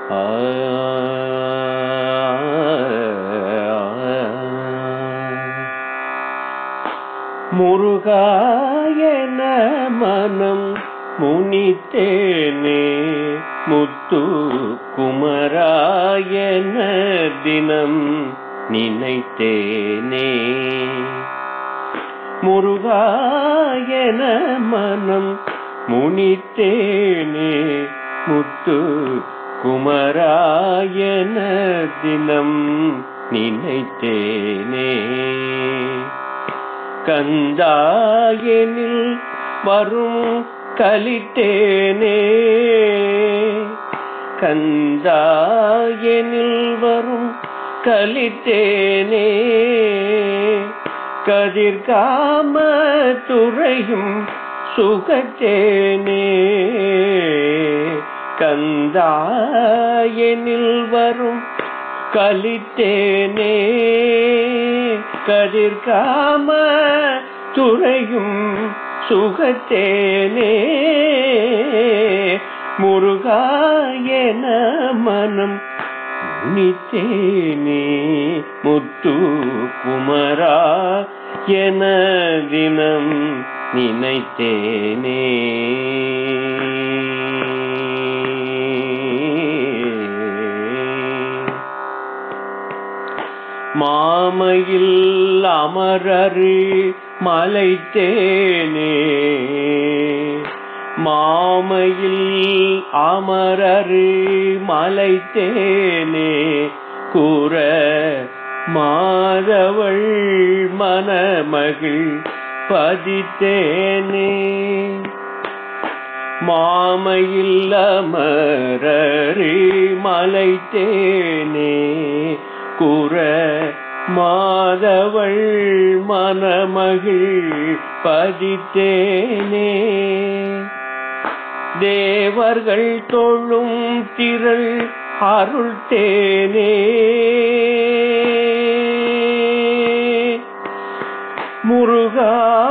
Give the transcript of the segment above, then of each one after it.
முருகாயன மனம் முனித்தேனே முத்து குமராயன தினம் நினைத்தேனே முருகாயன மனம் முனித்தேனே முத்து குமராயன தினம் நினைத்தேனே கந்தாயனில் வரும் கலித்தேனே கந்தாயனில் வரும் கலித்தேனே கதிர்காம துறையும் சுகத்தேனே கந்தாயனில் வரும் கலித்தேனே கதிர்காம துறையும் சுகத்தேனே முருகாயன மனம் நித்தேனே முத்து குமரா என தினம் நினைத்தேனே மாமையில் அமரரு மலைத்தேனே மாமையில் அமரரு மலைத்தேனே கூற மாதவள் மனமகிழ் பதித்தேனே மாமையில் அமரரு மலைத்தேனே கூற மாதவள் மனமகிழ் பதித்தேனே தேவர்கள் தொழும் திரள் அருள் தேனே முருகா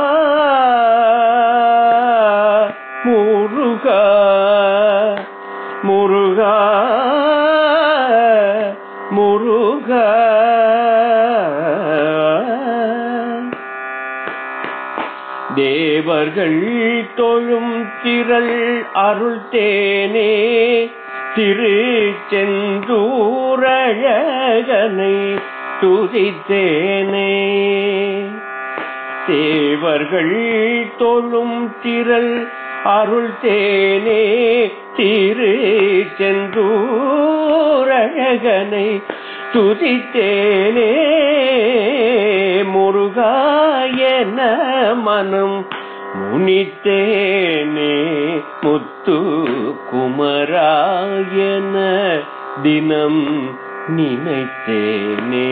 முருகா முருகா முருகா தேவர்கள் தொழும் திரள் அருள் தேனே திரு செந்தூரழகனை துதித்தேனே தேவர்கள் தொழும் திரள் அருள் தேனே திரு செந்தூரழகனை துதித்தேனே முருகாயன மனம் முனித்தேனே முத்து குமராயன தினம் நினைத்தேனே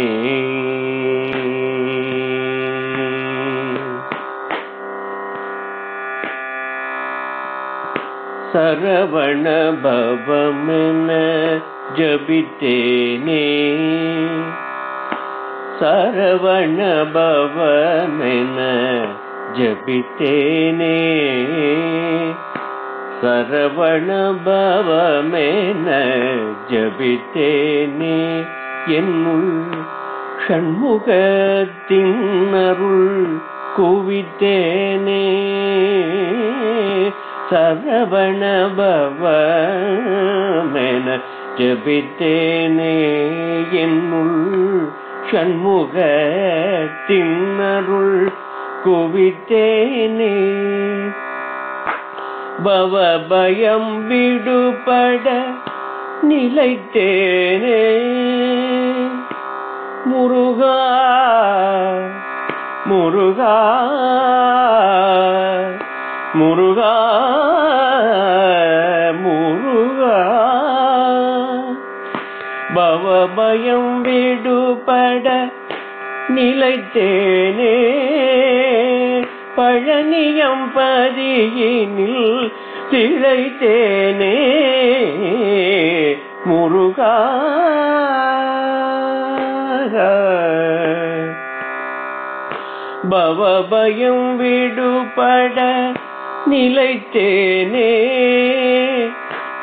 சரவண பவமென ஜபித்தேனே சரவண பவமென ஜபித்தேனே சரவண பவமென ஜபித்தேனே என்னுள் ஷண்முகத்தின் அருள் குவித்தேனே சரவண பவமென ஜபித்தேனே என்னுள் ஷண்முகத்தின் அருள் குவித்தேனே பவ பயம் விடுபட நிலைத்தேனே முருகா முருகா முருகா முருகா பவபயம் விடுபட நிலைத்தேனே பழனியம் பதியினில் திளைத்தேனே முருகா பவபயம் விடுபட நிலைத்தேனே